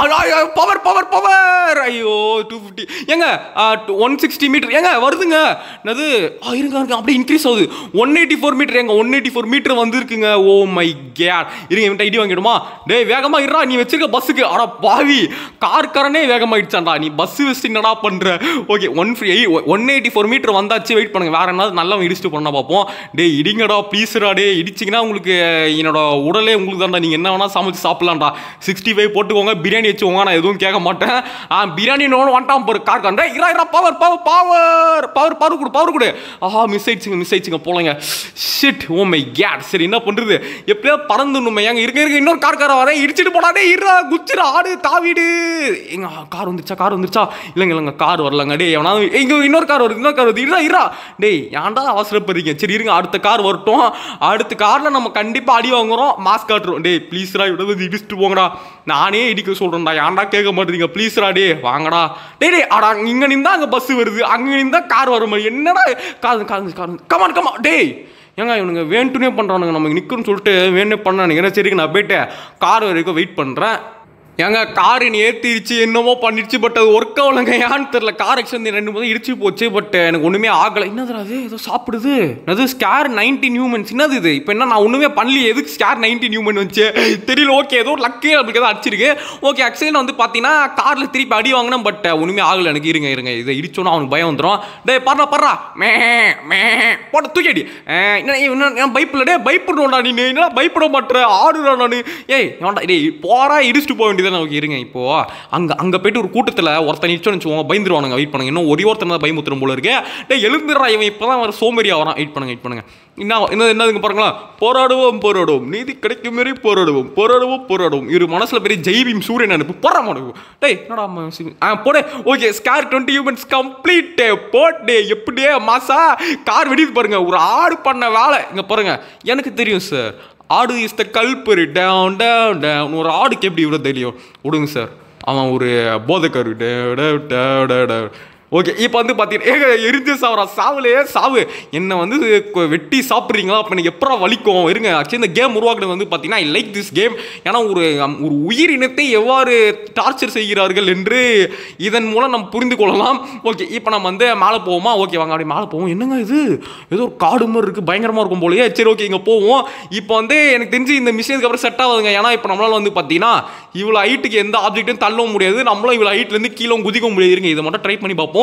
[SPEAKER 1] பவர் பவர் பவர் ஐயோ டூ ஃபிஃப்டி ஏங்க ஒன் சிக்ஸ்டி மீட்டர் ஏங்க வருதுங்க என்னது ஆ இருங்க இருங்க அப்படியே இன்க்ரீஸ் ஆகுது ஒன் எயிட்டி ஃபோர் மீட்டர் ஏங்க ஒன் எயிட்டி ஃபோர் மீட்டர் வந்துருக்குங்க ஓ மை கேட் இருங்க இவன்ட்ட ஐடி வாங்கிடுமா டேய் வேகமா இருடா நீ வச்சிருக்க பஸ்ஸுக்கு அடா பாவி கார்காரனே வேகமாயிடுச்சான்டா நீ பஸ் வச்சுட்டு என்னடா பண்ற okay one free one eighty four metre வந்தாச்சு வெயிட் பண்ணுங்க வேற என்ன நல்லவன் இடிச்சுட்டு பண்ணா பார்ப்போம் டேய் இடிங்கடா ப்ளீஸ்டா டே இடிச்சிங்கன்னா உங்களுக்கு என்னோட உடலே உங்களுக்கு தான்டா நீங்கள் என்ன வேணா சமைச்சு சாப்பிடலாம்டா சிக்ஸ்டி ஃபைவ் போட்டுக்கோங்க பிரியாணி வச்சுக்கோங்க நான் எதுவும் கேட்க மாட்டேன் ஆ பிரியாணி ஒன்று வந்துட்டான் பாரு கார் காண்டா இரா இரா power power power power power கொடு பவர் கொடு ஆஹா மிஸ் ஆயிடுச்சுங்க மிஸ் ஆயிடுச்சுங்க போலங்க ஷிட் ஓ மை கேட் சரி என்ன பண்ணுறது எப்படியோ பறந்துடணுமே ஏங்க இருக்க இருக்க இன்னொரு கார் கார வரேன் இடிச்சிட்டு போடாதே இருடா குச்சிரா ஆடு தாவிடு எங்க கார் வந்துருச்சா கார் வந்துருச்சா இல்லைங்க இல்லைங்க கார் வரலங்க டேய் எவனா இங்க இன்னொரு கார் வருது இன்னொரு கார் வருது இருடா இருடா டேய் ஏன்டா அவசரப்படுறீங்க சரி இருங்க அடுத்த கார் வரட்டும் அடுத்த காரில் நம்ம கண்டிப்பாக அடி வாங்குறோம் மாஸ்க் காட்டுறோம் டேய் ப்ளீஸ்ரா இவ்வளோ வந்து இடிச்சுட்டு போங்கடா நானே இடிக்க சொல்கிறேன்டா ஏன்டா கேட்க மாட்டேறீங்க ப்ளீஸ்ரா டே வாங்கடா டேய் டேய் அடா இங்கே நின்றா அங்கே பஸ் வருது அங்கே நின்றா கார் வர மாதிரி என்னடா கார் கார் கார் கமான் கமா டேய் ஏங்க இவனுங்க வேண்டுனே பண்ணுறானுங்க நம்ம நிற்கணும்னு சொல்லிட்டு வேணுனே பண்ணானுங்க ஏன்னா சரிங்க நான் போயிட்டு கார் வரைக்கும் வெயிட் பண்ணுறேன் ஏங்க கார் நீ ஏற்றிருச்சு என்னமோ பண்ணிடுச்சு பட் அது ஒர்க் ஆகலைங்க ஏன்னு தெரில கார் ஆக்சிடென்ட் ரெண்டு மூணு இடிச்சு போச்சு பட் எனக்கு ஒன்றுமே ஆகலை என்னது அது ஏதோ சாப்பிடுது அது ஸ்கேர் நைன்டி நியூமன்ஸ் என்னது இது இப்போ என்ன நான் ஒன்றுமே பண்ணல எதுக்கு ஸ்கேர் நைன்டி நியூமன் வந்துச்சு தெரியல ஓகே ஏதோ லக்கே நம்மளுக்கு ஏதோ அடிச்சிருக்கு ஓகே ஆக்சிடென்ட் வந்து பார்த்தீங்கன்னா காரில் திருப்பி அடி வாங்கினேன் பட் ஒன்றுமே ஆகலை எனக்கு இருங்க இருங்க இதை இடிச்சோன்னா அவனுக்கு பயம் வந்துடும் டேய் பர்றா பர்றா மே மே போட்ட தூக்கிடி என்ன இன்னும் பயப்பில்ல டே பயப்படுறோம்டா நீ என்ன பயப்பட மாட்டேற ஆடுறா நான் ஏய் ஏன்டா டேய் போறா இடிச்சுட்டு போக வேண்டியது வேண்டியதானே ஓகே இருங்க இப்போ அங்கே அங்கே போயிட்டு ஒரு கூட்டத்தில் ஒருத்தன் நிச்சயம் வச்சுக்கோங்க பயந்துருவானுங்க வெயிட் பண்ணுங்க இன்னும் ஒரே ஒருத்தன் தான் பயமுத்துரும் போல இருக்கு டே எழுந்துடுறா இவன் இப்போ தான் வர சோம்பேறியா வரான் வெயிட் பண்ணுங்க வெயிட் பண்ணுங்க என்ன என்ன என்னதுங்க பாருங்களா போராடுவோம் போராடுவோம் நீதி கிடைக்கும் மாரி போராடுவோம் போராடுவோம் போராடுவோம் இரு மனசில் பெரிய ஜெய்பீம் சூரியன் அனுப்பு போற மாடுவோம் டேய் என்னடா அம்மா சி- ஆ போடு okay scare twenty humans complete போட்டே எப்படியே மாசா கார் வெடிது பாருங்க ஒரு ஆடு பண்ண வேலை இங்கே பாருங்க எனக்கு தெரியும் சார் ஆடு is the culprit down down down ஒரு ஆடுக்கு எப்படி இவ்வளோ தெரியும் விடுங்க சார் அவன் ஒரு போதைக்காரு டேவ் டேவ் டேவ் டேவ் டேவ் ஓகே இப்போ வந்து பார்த்தீங்கன்னா ஏங்க எரிஞ்சு சாவரா சாவுலையே சாவு என்ன வந்து கொ- வெட்டி சாப்பிட்றீங்களா அப்போ எனக்கு எப்படா வலிக்கும் இருங்க ஆக்சுவலி இந்த கேம் உருவாக்குனது வந்து பார்த்தீங்கன்னா ஐ லைக் திஸ் கேம் ஏன்னா ஒரு um, ஒரு உயிரினத்தை எவ்வாறு டார்ச்சர் செய்கிறார்கள் என்று இதன் மூலம் நம்ம புரிந்து கொள்ளலாம் ஓகே இப்போ நம்ம வந்து மேலே போவோமா ஓகே வாங்க அப்படியே மேலே போவோம் என்னங்க இது ஏதோ ஒரு காடு மாதிரி இருக்குது பயங்கரமாக இருக்கும் போலயே சரி ஓகே இங்கே போவோம் இப்போ வந்து எனக்கு தெரிஞ்சு இந்த மிஷினுக்கு அப்புறம் செட் ஆகுதுங்க ஏன்னா இப்போ நம்மளால வந்து பார்த்தீங்கன்னா இவ்வளோ ஹைட்டுக்கு எந்த ஆப்ஜெக்ட்டும் தள்ளவும் முடியாது நம்மளும் இவ்வளோ ஹைட்லேருந்து கீழே குதிக்க முடியாது இருங்க இதை மட்டும் ட்ரை பண்ணி பார்ப்போம்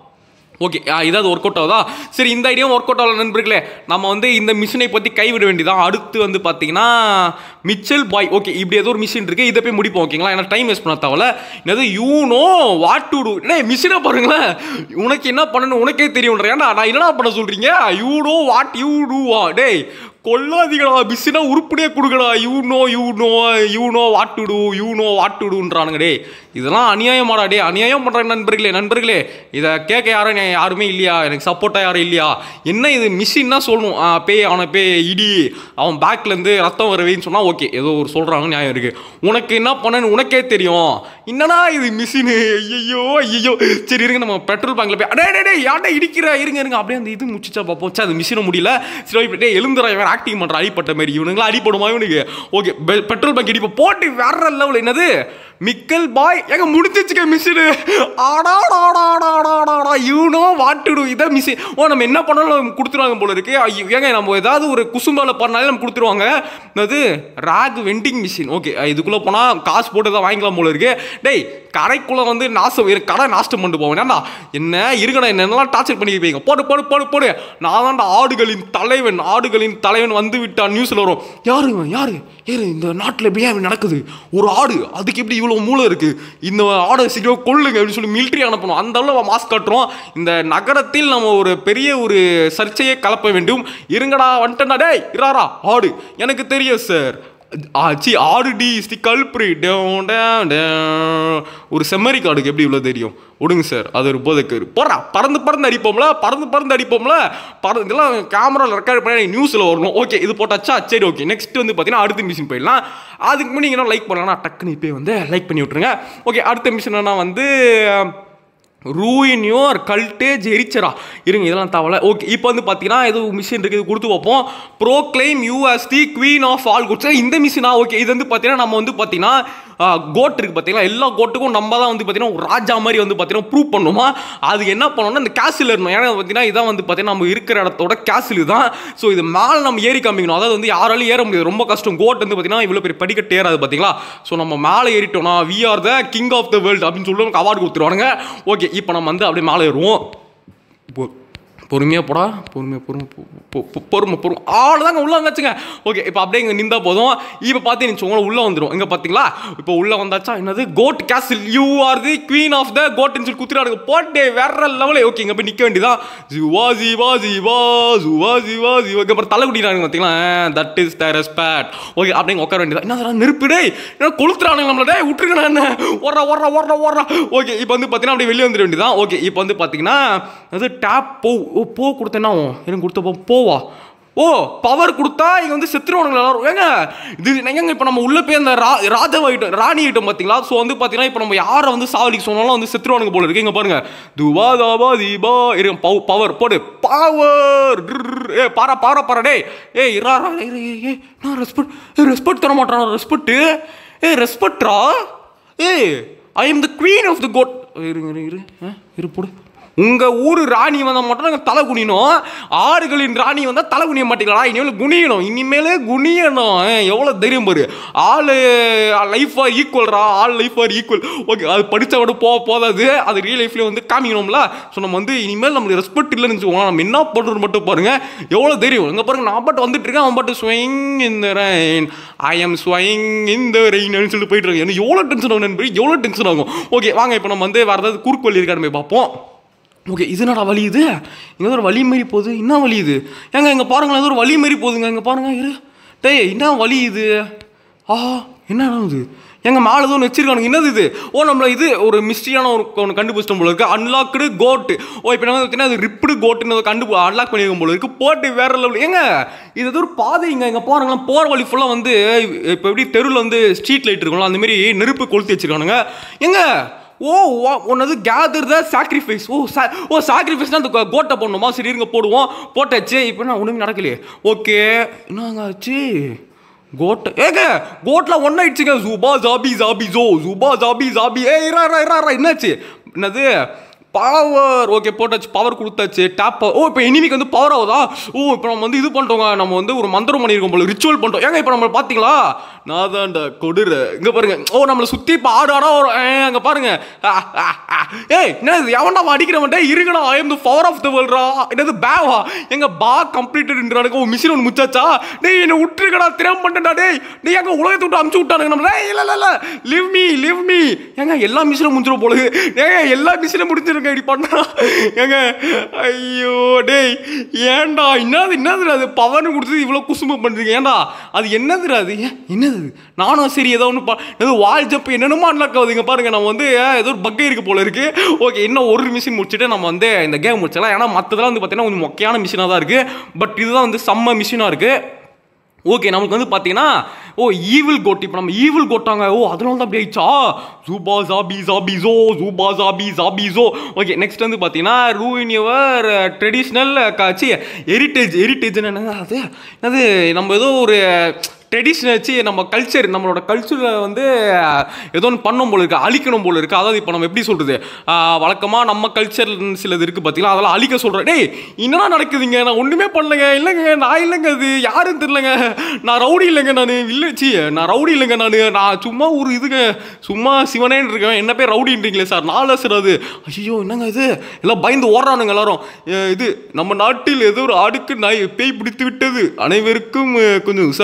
[SPEAKER 1] ஓகே இதாவது ஒர்க் அவுட் ஆகுதா சரி இந்த ஐடியாவும் ஒர்க் அவுட் ஆகல நண்பர்களே நம்ம வந்து இந்த மிஷினை பற்றி கைவிட வேண்டியதான் அடுத்து வந்து பார்த்தீங்கன்னா மிச்சல் பாய் ஓகே இப்படி ஏதோ ஒரு மிஷின் இருக்குது இதை போய் முடிப்போம் ஓகேங்களா ஏன்னா டைம் வேஸ்ட் பண்ண தேவையில்ல என்னது you know what to do என்ன மிஷினை பாருங்களேன் உனக்கு என்ன பண்ணணும் உனக்கே தெரியும்ன்ற ஏன்டா நான் என்னடா பண்ண சொல்கிறீங்க you know what you do டேய் கொல்லாதீங்கடா மிஸ்ஸினா உருப்படியே கொடுக்கடா you know you know you know what to do you know what to டூன்றானுங்க டே இதெல்லாம் அநியாயமாடா டே அநியாயம் பண்ணுறாங்க நண்பர்களே நண்பர்களே இதை கேட்க யாரும் நீ- யாருமே இல்லையா எனக்கு சப்போர்ட்டாக யாரும் இல்லையா என்ன இது மிஷின்னா சொல்லணும் ஆ, பேய் அவனை பேய் இடி அவன் பேக்லேருந்து ரத்தம் வரவேன்னு சொன்னால் ஓகே ஏதோ ஒரு சொல்கிறாங்க நியாயம் இருக்குது உனக்கு என்ன பண்ணணும்னு உனக்கே தெரியும் என்னடா இது மிஷினு ஐயோ ஐயோ சரி இருங்க நம்ம பெட்ரோல் பங்க்ல போய் அடே டே டே யார்டா இடிக்கிற இருங்க இருங்க அப்படியே அந்த இது முடிச்சிச்சா பார்ப்போம் சே அது மிஷினை முடியல சரி இப்படி டே எழுந்துறா இவன் ஆக்டிங் பண்ணுற அடிப்பட்ட மாதிரி இவனுங்களா அடிப்படுமா இவனுக்கு ஓகே பெட்ரோல் பங்க் இடிப்ப போட்டு வேற லெவல் என்னது மிக்கல் பாய் எங்க முடிச்சிச்சுக்க மிஷினு ஆடாடாடாடாடாடா you know what to do இதை மிஷின் ஓ நம்ம என்ன பண்ணாலும் கொடுத்துருவாங்க போல இருக்கு ஐயோ, ஏங்க நம்ம ஏதாவது ஒரு குசும்பால பண்ணாலே நம்ம கொடுத்துருவாங்க அது ராக் வெண்டிங் மிஷின் ஓகே இதுக்குள்ளே போனால் காசு போட்டு தான் வாங்கிக்கலாம் போல இருக்கு டேய் கடைக்குள்ளே வந்து நாசம் இரு- கடை நாசம் பண்ணிட்டு போவேன் ஏன்டா என்ன இருக்கடா என்னென்னலாம் டார்ச்சர் பண்ணி வைப்பீங்க போடு போடு போடு போடு நான் தான்டா ஆடுகளின் தலைவன் ஆடுகளின் தலைவன் வந்து விட்டான் நியூஸில் வரும் யாரு இவன் யாரு ஏ இந்த நாட்டில் எப்படியா இப்படி நடக்குது ஒரு ஆடு அதுக்கு எப்படி இவ்வளோ மூளை இருக்குது இந்த ஆடை சீக்கிரம் கொள்ளுங்க அப்படின்னு சொல்லி மிலிட்ரி அனுப்பணும் அந்த அளவு மாஸ்க் காட்டுறோம் இந்த நகரத்தில் நம்ம ஒரு பெரிய ஒரு சர்ச்சையை கலப்ப வேண்டும் இருங்கடா வந்துட்டேன்டா டேய் இராரா ஆடு எனக்கு தெரியும் சார் ஆச்சி ஆடு டி இஸ் தி கல்ப்ரி ஒரு செம்மறி காடுக்கு எப்படி இவ்வளோ தெரியும் விடுங்க சார் அது ஒரு போதைக்கரு போடுறா பறந்து பறந்து அடிப்போம்ல பறந்து பறந்து அடிப்போம்ல பறந்து இதெல்லாம் கேமராவில் ரெக்கார்ட் பண்ணி நியூஸில் வரணும் ஓகே இது போட்டாச்சா சரி ஓகே நெக்ஸ்ட் வந்து பார்த்தீங்கன்னா அடுத்த மிஷின் போயிடலாம் அதுக்கு முன்னாடி நீங்கள் லைக் பண்ணலாம் டக்குன்னு இப்போ வந்து லைக் பண்ணி விட்ருங்க ஓகே அடுத்த மிஷின் என்ன வந்து ரூயின் யோர் கல்டேஜ் எரிச்சரா இருங்க இதெல்லாம் தவலை ஓகே இப்போ வந்து பார்த்தீங்கன்னா ஏதோ மிஷின் இருக்குது இது கொடுத்து வைப்போம் proclaim you as the queen of all goats இந்த மிஷினா ஓகே இது வந்து பார்த்தீங்கன்னா நம்ம வந்து பார்த்தீங்கன்னா கோட் இருக்குது பார்த்தீங்களா எல்லா கோட்டுக்கும் நம்ம தான் வந்து பார்த்தீங்கன்னா ஒரு ராஜா மாதிரி வந்து பார்த்தீங்கன்னா ப்ரூவ் பண்ணுமா அது என்ன பண்ணணும்னா இந்த கேசில் இருக்கணும் ஏன்னா பார்த்தீங்கன்னா இதான் வந்து பார்த்தீங்கன்னா நம்ம இருக்கிற இடத்தோட கேசில் தான் ஸோ இது மேலே நம்ம ஏறி காமிக்கணும் அதாவது வந்து யாராலையும் ஏற முடியாது ரொம்ப கஷ்டம் கோட் வந்து பார்த்தீங்கன்னா இவ்வளோ பெரிய படிக்கட்டு ஏறாது பார்த்தீங்களா ஸோ நம்ம மேலே ஏறிட்டோம்னா we are the king of the world அப்படின்னு சொல்லி நமக்கு அவார்டு கொடுத்துருவானுங்க ஓகே இப்போ நம்ம வந்து அப்படியே மேலே ஏறுவோம் பொ- பொறுமையா போடா பொறுமையா பொறுமை பொ- பொ- பொ- பொறுமை பொறுமை அவ்வளோதாங்க உள்ள வந்தாச்சுங்க ஓகே இப்போ அப்படியே இங்கே நின்றா போதும் இப்போ பார்த்தீங்கன்னு வச்சுக்கோங்களேன் உள்ள வந்துடும் இங்கே பார்த்தீங்களா இப்போ உள்ள வந்தாச்சா என்னது goat castle you are the queen of the கோட்னு சொல்லி குத்துறாங்க போட்டே வேற லெவலே ஓகே இங்கே போய் நிற்க வேண்டியதான் ஜிவா ஜிவா ஜிவா ஜுவா ஜிவா ஜிவா இங்கே அப்புறம் தலை குடிக்கிறாங்க பார்த்தீங்களா that is the respect okay அப்படியே உட்கார வேண்டியதான் என்ன அதெல்லாம் நெருப்பு டேய் என்ன கொளுத்துறானுங்க நம்மள டேய் விட்டுருங்க நான் என்ன ஓடுறா ஓடுறா ஓடுறா ஓடுறா ஓகே இப்போ வந்து பார்த்தீங்கன்னா அப்படியே வெளியே வந்துட வேண்டியதான் ஓகே இப்போ வந்து பார்த்தீங்கன்னா அது டேப் போ ஓ போ கொடுத்தேன்னா எனக்கு கொடுத்த போ போவா ஓ பவர் கொடுத்தா இங்க வந்து செத்துருவானுங்க எல்லாரும் ஏங்க இது எங்க இப்போ நம்ம உள்ள போய் அந்த ரா ராஜாவாயிட்டோம் ராணி ஆயிட்டோம் பார்த்தீங்களா ஸோ வந்து பார்த்தீங்கன்னா இப்போ நம்ம யாரை வந்து சாவடிக்க சொன்னாலும் வந்து செத்துருவானுங்க போல இருக்கு இங்க பாருங்க துவா தாபா தீபா இரு பவ் பவர் போடு பவர் ஏ பாரா பாரா பாரா டேய் ஏய் இராரா இரு இரு, ஏய் நான் ரெஸ்பெக்ட் ஏ ரெஸ்பெக்ட் தர மாட்டானா ரெஸ்பெக்ட் ஏ ரெஸ்பெக்ட்ரா ஏய் I am the queen of the goat இரு இரு இரு ஆ, இரு போடு உங்க ஊர் ராணி வந்தால் மட்டும் நாங்கள் தலை குனியணும் ஆறுகளின் ராணி வந்தால் தலை குனிய மாட்டீங்களா இனிமேல் குனியணும் இனிமேலே குனியணும் எவ்வளோ தைரியம் பாரு ஆள் லைஃப் ஆர் ஈக்குவல்ரா all life are equal okay அது படித்த விட போ போதாது அது ரியல் லைஃப்லேயே வந்து காமிக்கணும்ல ஸோ நம்ம வந்து இனிமேல் நம்மளுக்கு ரெஸ்பெக்ட் இல்லைன்னு வச்சுக்கோங்க நம்ம என்ன பண்ணுறது மட்டும் பாருங்க எவ்வளோ தெரியும் இங்கே பாருங்க நான் பாட்டு வந்துட்டு இருக்கேன் அவன் பாட்டு ஸ்வைங் இந்த ரெயின் ஐ எம் ஸ்வைங் இந்த ரெயின் சொல்லிட்டு போயிட்டு இருக்கேன் எனக்கு எவ்வளோ டென்ஷன் ஆகும் நண்பர் எவ்வளோ டென்ஷன் ஆகும் ஓகே வாங்க இப்போ நம்ம வந்து வேறு ஏதாவது குறுக்கு வழி இருக்கான்னு போய் பார்ப்போம் ஓகே இது என்னடா வலி இது இங்கே ஒரு வலி மாரி போகுது என்ன வலி இது ஏங்க இங்கே பாருங்களேன் ஏதோ ஒரு வலி மாரி போகுதுங்க இங்கே பாருங்க இரு டேய் என்ன வலி இது ஆஹா என்ன இது எங்க மேலே ஏதோ ஒன்று வச்சிருக்கானுங்க என்னது இது ஓ நம்மள இது ஒரு மிஸ்ட்ரியான ஒரு ஒன்று கண்டுபிடிச்சிட்டோம் போல இருக்கு அன்லாக்டு கோட்டு ஓ இப்போ என்ன பார்த்தீங்கன்னா அது ரிப்டு கோட்டுன்னு அதை கண்டு அன்லாக் பண்ணியிருக்கும் போல இருக்கு போட்டு வேற லெவல் ஏங்க இது ஏதோ ஒரு பாதை இங்கே இங்கே பாருங்களேன் போகிற வழி ஃபுல்லாக வந்து இப்போ எப்படி தெருவில் வந்து ஸ்ட்ரீட் லைட் இருக்கும்ல அந்த மாதிரி நெருப்பு கொளுத்தி வச்சிருக்கானுங்க ஏங்க ஓ ஒன்னது கேதர் த சாக்ரிஃபைஸ் ஓ sa- ஓ சாக்ரிஃபைஸ்னா அந்த கோ- கோட்டை போடணுமா சரி இருங்க போடுவோம் போட்டாச்சு இப்போ நான் ஒன்றுமே நடக்கலையே ஓகே என்னங்க ஆச்சு கோட்டை ஏங்க கோட்டில் ஒன்றாயிடுச்சுங்க ஜூபா ஜாபி ஜாபி ஜோ ஜூபா ஜாபி ஜாபி ஏ இரா இரா இரா இரா என்னாச்சு என்னது பவர் ஓகே போட்டாச்சு பவர் கொடுத்தாச்சு டேப் ஓ இப்போ எனிமிக்கு வந்து பவர் ஆகுதா ஓ இப்போ நம்ம வந்து இது பண்ணிட்டோங்க நம்ம வந்து ஒரு மந்திரம் பண்ணியிருக்கோம் போல ரிச்சுவல் பண்ணிட்டோம் ஏங்க இப்போ நம்ம பார்த்தீங்களா நான் தான்டா கொடுற இங்கே பாருங்க ஓ நம்மளை சுற்றி இப்போ ஆடு ஆடா வரும் ஏ அங்கே பாருங்க ஆ, ஆ, ஆ. ஏய் என்ன இது எவன்டா அடிக்கிறவன் டேய் இருங்கடா I am the power of the வேர்ல்ட்ரா என்னது பேவா எங்க பா கம்ப்ளீட்டட்ன்றானுங்க ஓ மிஷின் ஒன்று முச்சாச்சா டேய் என்ன விட்டுருக்கடா திறம் பண்ணிட்டா டேய் டேய் எங்க உலகத்தை விட்டு அமுச்சு விட்டானுங்க நம்ம டேய் இல்ல இல்ல இல்ல லிவ் மீ லிவ் மீ ஏங்க எல்லா மிஷினும் முடிஞ்சிடும் போல இருக்கு. ஏங்க எல்லா மிஷினும் முடிஞ்சிருங்க இப்படி பண்ணா ஏங்க ஐயோ டேய் ஏன்டா என்னது என்னது அது பவர்னு கொடுத்தது இவ்வளோ குசும்பு பண்றீங்க ஏன்டா அது என்னதுடா அது ஏன் என்னது இது? நானும் சரி ஏதோ ஒன்று ஏதோ வால் ஜம்ப் என்னென்னமோ அன்லாக் ஆகுது இங்க பாருங்க நம்ம வந்து ஏதோ ஒரு பக்கை இருக்கு போல இருக்கு ஓகே இன்னும் ஒரு மிஷின் முடிச்சுட்டு நம்ம வந்து இந்த கேம் முடிச்சிடலாம் ஏன்னா மற்றதெல்லாம் வந்து பார்த்தீங்கன்னா கொஞ்சம் மொக்கையான மிஷினாக தான் இருக்கு பட் இதுதான் வந்து செம்ம மிஷினாக இருக்கு ஓகே நமக்கு வந்து பார்த்தீங்கன்னா ஓ ஈவில் கோட் இப்போ நம்ம ஈவில் கோட்டாங்க ஓ அதனால தான் அப்படி ஆயிடுச்சா ஜூபா ஜாபி ஜாபி ஜோ ஜூபா ஜாபி ஜாபி ஜோ ஓகே நெக்ஸ்ட் வந்து பார்த்தீங்கன்னா ரூஇன் யுவர் ட்ரெடிஷ்னல் காட்சி ஹெரிட்டேஜ் ஹெரிட்டேஜ்னு என்னது அது அது நம்ம ஏதோ ஒரு ட்ரெடிஷன் வச்சு நம்ம கல்ச்சர் நம்மளோட கல்ச்சரை வந்து ஏதோ ஒன்று பண்ணும் போல இருக்கு அழிக்கணும் போல இருக்கு அதாவது இப்போ நம்ம எப்படி சொல்றது வழக்கமாக நம்ம கல்ச்சர் சிலது இருக்கு பார்த்தீங்களா அதெல்லாம் அழிக்க சொல்கிறேன் டேய் என்னடா நடக்குதுங்க நான் ஒன்றுமே பண்ணலைங்க இல்லைங்க நான் இல்லைங்க அது யாருன்னு தெரியலங்க நான் ரவுடி இல்லைங்க நான் இல்லை சி நான் ரவுடி இல்லைங்க நான் நான் சும்மா ஒரு இதுங்க சும்மா சிவனேன்னு இருக்கேன் என்ன பேர் ரவுடின்றீங்களே சார் நாலு சார் அது ஐயோ என்னங்க இது எல்லாம் பயந்து ஓடுறானுங்க எல்லாரும் அஹ் இது நம்ம நாட்டில் ஏதோ ஒரு ஆடுக்கு நாய் பேய் பிடித்து விட்டது அனைவருக்கும் அஹ், கொஞ்சம் உஷாராக இருங்க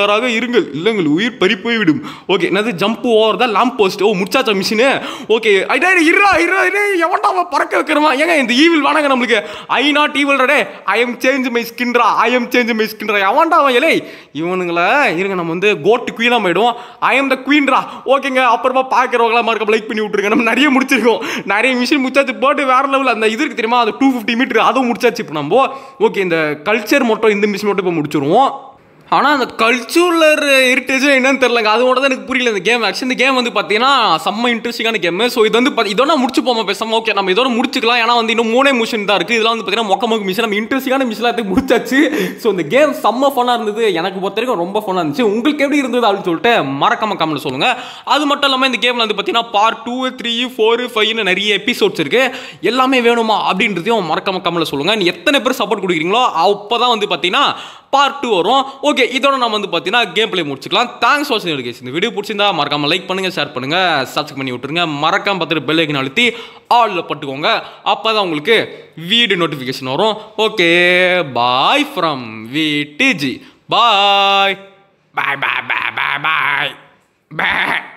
[SPEAKER 1] விடுங்கள் இல்லைங்கள் உயிர் பறி போய்விடும் ஓகே என்னது jump over the lamp post ஓ முடிச்சாச்சா மிஷினு ஓகே ஐடா இருறா இருறா இரு எவன்டா அவன் பறக்க வைக்கிறமா ஏங்க இந்த ஈவில் வேணாங்க நம்மளுக்கு ஐ நாட் ஈவில் டே ஐ எம் சேஞ்ச் மை ஸ்கின்ரா ஐ எம் சேஞ்ச் மை ஸ்கின்ரா எவன்டா அவன் இலை இவனுங்கள இருங்க நம்ம வந்து கோட்டு குவீனாக போயிடும் ஐ எம் த குவீன்ரா ஓகேங்க அப்புறமா பார்க்குறவங்களாம் மறக்க லைக் பண்ணி விட்ருங்க நம்ம நிறைய முடிச்சிருக்கோம் நிறைய மிஷின் முடிச்சாச்சு போட்டு வேற லெவல் அந்த இது இருக்கு தெரியுமா அது டூ ஃபிஃப்டி மீட்டர் அதுவும் முடிச்சாச்சு இப்போ நம்ம ஓகே இந்த கல்ச்சர் மட்டும் இந்த மிஷின் மட்டும் இப்போ முடிச்சிருவோம் ஆனால் அந்த கல்ச்சுரல் ஹெரிட்டேஜ் என்னன்னு தெரிலங்க அது மட்டும் தான் எனக்கு புரியல இந்த கேம் ஆக்சுவலி இந்த கேம் வந்து பார்த்தீங்கன்னா செம்ம இன்ட்ரெஸ்டிங்கான கேம் ஸோ இது வந்து பாத்தி- இதோட முடிச்சு போமா பேசாம ஓகே நம்ம இதோட முடிச்சுக்கலாம் ஏன்னா வந்து இன்னும் மூணே மிஷின் தான் இருக்குது இதெல்லாம் வந்து பார்த்தீங்கன்னா மொக்க மொக்க மிஷின் நம்ம இன்ட்ரெஸ்டிங்கான மிஷின் எல்லாத்தையும் முடிச்சாச்சு ஸோ இந்த கேம் செம்ம ஃபன்னாக இருந்தது எனக்கு பொறுத்த வரைக்கும் ரொம்ப ஃபன்னாக இருந்துச்சு உங்களுக்கு எப்படி இருந்தது அப்படின்னு சொல்லிட்டு மறக்காம கமெண்ட் சொல்லுங்க அது மட்டும் இல்லாமல் இந்த கேமில் வந்து பார்த்தீங்கன்னா பார்ட் டூ த்ரீ ஃபோர் ஃபைவ்னு நிறைய எபிசோட்ஸ் இருக்கு எல்லாமே வேணுமா அப்படின்றதையும் மறக்காம கமெண்ட்ல சொல்லுங்க நீ எத்தனை பேர் சப்போர்ட் கொடுக்குறீங்களோ அப்போ தான் வந்து பார்த்தீங்கன்னா பார்ட் டூ வரும் ஓகே இதோட நம்ம வந்து பார்த்தீங்கன்னா கேம் ப்ளே முடிச்சுக்கலாம் தேங்க்ஸ் ஃபார் வாட்சிங் கேஸ் இந்த வீடியோ பிடிச்சிருந்தா மறக்காம லைக் பண்ணுங்க ஷேர் பண்ணுங்க சப்ஸ்கிரைப் பண்ணி விட்டுருங்க மறக்காம பார்த்துட்டு பெல் ஐக்கன் அழுத்தி ஆலில் பட்டுக்கோங்க அப்போ தான் உங்களுக்கு வீடியோ நோட்டிஃபிகேஷன் வரும் okay bye from VDG bye bye bye bye bye bye bye